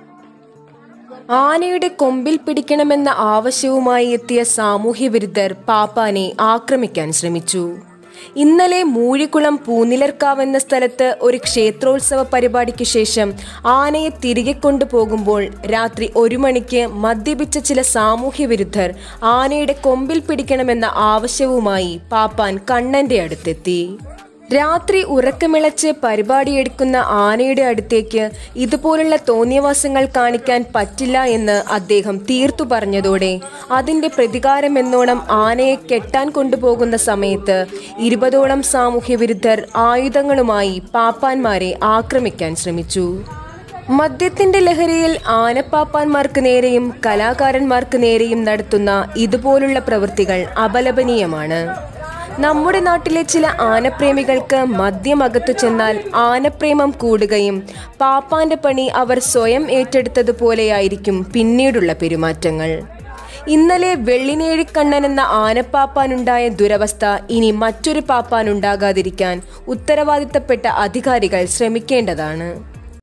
ആനയുടെ കൊമ്പിൽ പിടിക്കണമെന്ന ആവശ്യവുമായി എത്തിയ സാമൂഹ്യ വിരുദ്ധർ പാപ്പാനെ ആക്രമിക്കാൻ ശ്രമിച്ചു ഇന്നലെ മൂഴിക്കുളം പൂനിലർക്കാവ് എന്ന സ്ഥലത്ത് ഒരു ക്ഷേത്രോത്സവ പരിപാടിക്ക് ശേഷം ആനയെ തിരികെ കൊണ്ടുപോകുമ്പോൾ രാത്രി ഒരു മണിക്ക് മദ്യപിച്ച ചില സാമൂഹ്യ വിരുദ്ധർ ആനയുടെ കൊമ്പിൽ പിടിക്കണമെന്ന ആവശ്യവുമായി പാപ്പാൻ കണ്ണന്റെ അടുത്തെത്തി രാത്രി ഉറക്കമിളച്ച് പരിപാടിയെടുക്കുന്ന ആനയുടെ അടുത്തേക്ക് ഇതുപോലുള്ള തോന്നിയവാസങ്ങൾ കാണിക്കാൻ പറ്റില്ല എന്ന് അദ്ദേഹം തീർത്തു പറഞ്ഞതോടെ അതിന്റെ പ്രതികാരമെന്നോണം ആനയെ കെട്ടാൻ കൊണ്ടുപോകുന്ന സമയത്ത് ഇരുപതോളം സാമൂഹ്യ വിരുദ്ധർ ആയുധങ്ങളുമായി പാപ്പാന്മാരെ ആക്രമിക്കാൻ ശ്രമിച്ചു മദ്യത്തിന്റെ ലഹരിയിൽ ആനപ്പാപ്പാന്മാർക്ക് നേരെയും കലാകാരന്മാർക്ക് നേരെയും നടത്തുന്ന ഇതുപോലുള്ള പ്രവൃത്തികൾ അപലപനീയമാണ് നമ്മുടെ നാട്ടിലെ ചില ആനപ്രേമികൾക്ക് മദ്യമകത്തു ചെന്നാൽ ആനപ്രേമം കൂടുകയും പാപ്പാന്റെ പണി അവർ സ്വയം ഏറ്റെടുത്തതുപോലെയായിരിക്കും പിന്നീടുള്ള പെരുമാറ്റങ്ങൾ ഇന്നലെ വെള്ളിനേഴിക്കണ്ണൻ എന്ന ആനപ്പാപ്പാനുണ്ടായ ദുരവസ്ഥ ഇനി മറ്റൊരു പാപ്പാനുണ്ടാകാതിരിക്കാൻ ഉത്തരവാദിത്തപ്പെട്ട അധികാരികൾ ശ്രമിക്കേണ്ടതാണ്